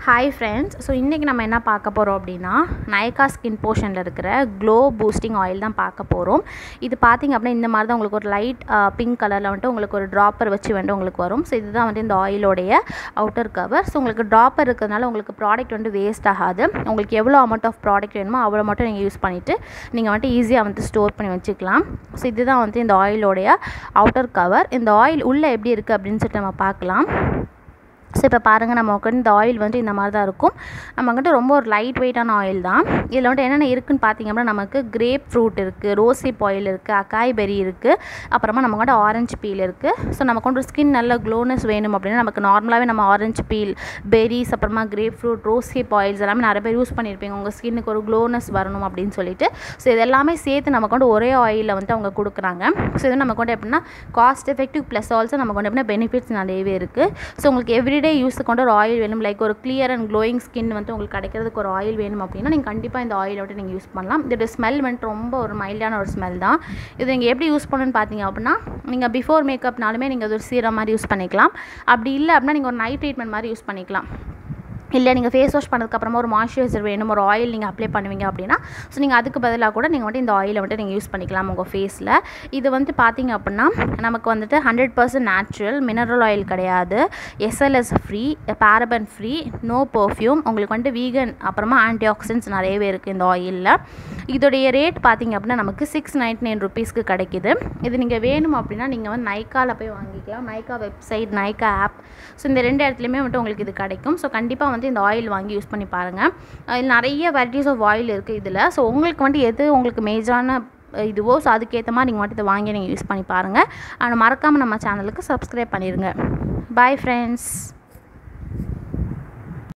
hi friends so இன்றைக்கி நம்ம என்ன பார்க்க போகிறோம் அப்படின்னா நயக்கா ஸ்கின் போர்ஷனில் இருக்கிற க்ளோ பூஸ்டிங் ஆயில் தான் பார்க்க போகிறோம் இது பார்த்திங்க அப்படின்னா இந்த மாதிரி தான் உங்களுக்கு ஒரு லைட் பிங்க் கலரில் வந்துட்டு உங்களுக்கு ஒரு ட்ராப்பர் வச்சு வந்துட்டு உங்களுக்கு வரும் ஸோ இதுதான் வந்து இந்த ஆயிலோடைய அவுட்டர் கவர் ஸோ உங்களுக்கு ட்ராப்பர் இருக்கிறதுனால உங்களுக்கு ப்ராடக்ட் வந்து வேஸ்ட் ஆகாது உங்களுக்கு எவ்வளோ அமௌண்ட் ஆஃப் ப்ராடக்ட் வேணுமோ அவ்வளோ மட்டும் நீங்கள் யூஸ் பண்ணிவிட்டு நீங்கள் வந்துட்டு ஈஸியாக வந்து ஸ்டோர் பண்ணி வச்சுக்கலாம் ஸோ இதுதான் வந்து இந்த ஆயிலோடைய அவுட்டர் கவர் இந்த ஆயில் உள்ளே எப்படி இருக்குது அப்படின்னு சொல்லிட்டு நம்ம பார்க்கலாம் ஸோ இப்போ பாருங்கள் நமக்கு வந்து இந்த ஆயில் வந்து இந்த மாதிரி தான் இருக்கும் நம்ம வந்துட்டு ரொம்ப ஒரு லைட் வெயிட்டான ஆயில் தான் இதில் வந்துட்டு என்னென்ன இருக்குதுன்னு பார்த்தீங்க அப்படின்னா நமக்கு கிரேப் ஃப்ரூட் இருக்குது ரோசிப் ஆயில் இருக்குது அக்காய் பெரி இருக்குது அப்புறமா நமக்கு வந்து ஆரஞ்சு பீல் இருக்குது ஸோ நமக்கு வந்து ஸ்கின் நல்ல க்ளோனஸ் வேணும் அப்படின்னா நமக்கு நார்மலாகவே நம்ம ஆரஞ்சு பீல் பெரிஸ் அப்புறமா கிரேப் ஃப்ரூட் ரோசிப் ஆயில்ஸ் எல்லாமே நிறைய பேர் யூஸ் பண்ணியிருப்பீங்க உங்கள் ஸ்கின்னுக்கு ஒரு க்ளோனஸ் வரணும் அப்படின்னு சொல்லிட்டு ஸோ இது எல்லாமே சேர்த்து நமக்கு வந்து ஒரே ஆயிலில் வந்து அவங்க கொடுக்குறாங்க ஸோ இது நமக்கு வந்து எப்படின்னா காஸ்ட் எஃபெக்டிவ் ப்ளஸ் ஆல்சோ நமக்கு வந்து எப்படின்னா பெனிஃபிட்ஸ் நிறையவே இருக்குது ஸோ உங்களுக்கு எவ்ரிடே யூஸுக்கு கொண்டு ஒரு ஆயில் வேணும் லைக் ஒரு கிளியர் அண்ட் க்ளோயிங் ஸ்கின் வந்து உங்களுக்கு கிடைக்கிறதுக்கு ஒரு ஆயில் வேணும் அப்படின்னா நீங்கள் கண்டிப்பாக இந்த ஆயில் வந்துட்டு நீங்கள் யூஸ் பண்ணலாம் இதோட ஸ்மெல் வந்துட்டு ரொம்ப ஒரு மைல்டான ஒரு ஸ்மெல் தான் இது நீங்கள் எப்படி யூஸ் பண்ணணும்னு பார்த்தீங்க அப்படின்னா நீங்கள் பிஃபோர் மேக்கப்னாலுமே நீங்கள் அது ஒரு சீரம் மாதிரி யூஸ் பண்ணிக்கலாம் அப்படி இல்லை அப்படின்னா நீங்கள் ஒரு நைட் ட்ரீட்மெண்ட் மாதிரி யூஸ் பண்ணிக்கலாம் இல்லை நீங்கள் ஃபேஸ் வாஷ் பண்ணதுக்கப்புறமா ஒரு மாய்ஸ்சரைசர் வேணும் ஒரு ஆயில் நீங்கள் அப்ளை பண்ணுவீங்க அப்படின்னா ஸோ நீங்கள் அதுக்கு பதிலாக கூட நீங்கள் வந்துட்டு இந்த ஆயிலை வந்துட்டு நீங்கள் யூஸ் பண்ணிக்கலாம் உங்கள் ஃபேஸில் இது வந்து பார்த்தீங்க அப்படின்னா நமக்கு வந்துட்டு hundred percent natural mineral oil கிடையாது SLS free paraben free no perfume உங்களுக்கு வந்துட்டு வீகன் அப்புறமா ஆன்டி ஆக்சிடென்ட்ஸ் நிறையவே இருக்குது இந்த ஆயிலில் இதோடைய ரேட் பார்த்தீங்க அப்படின்னா நமக்கு சிக்ஸ் நைன்டி நைன் ருபீஸ்க்கு கிடைக்கிது இது நீங்கள் வேணும் அப்படின்னா நீங்கள் வந்து நைக்காவில் போய் வாங்கிக்கலாம் Nykaa website Nykaa app so இந்த ரெண்டு இடத்துலையுமே வந்துட்டு உங்களுக்கு இது கிடைக்கும் ஸோ கண்டிப்பாக வந்து இந்த ஆயில் வாங்கி யூஸ் பண்ணி பாருங்கள் இதில் நிறைய வெரைட்டிஸ் ஆஃப் ஆயில் இருக்குது இதில் ஸோ உங்களுக்கு வந்துட்டு எது உங்களுக்கு மேஜரான இதுவோ ஸோ அதுக்கேற்ற மாதிரி நீங்கள் மட்டும் இதை வாங்கி நீங்கள் யூஸ் பண்ணி பாருங்கள் ஆனால் மறக்காமல் நம்ம சேனலுக்கு சப்ஸ்கிரைப் பண்ணிடுங்க பாய் ஃப்ரெண்ட்ஸ்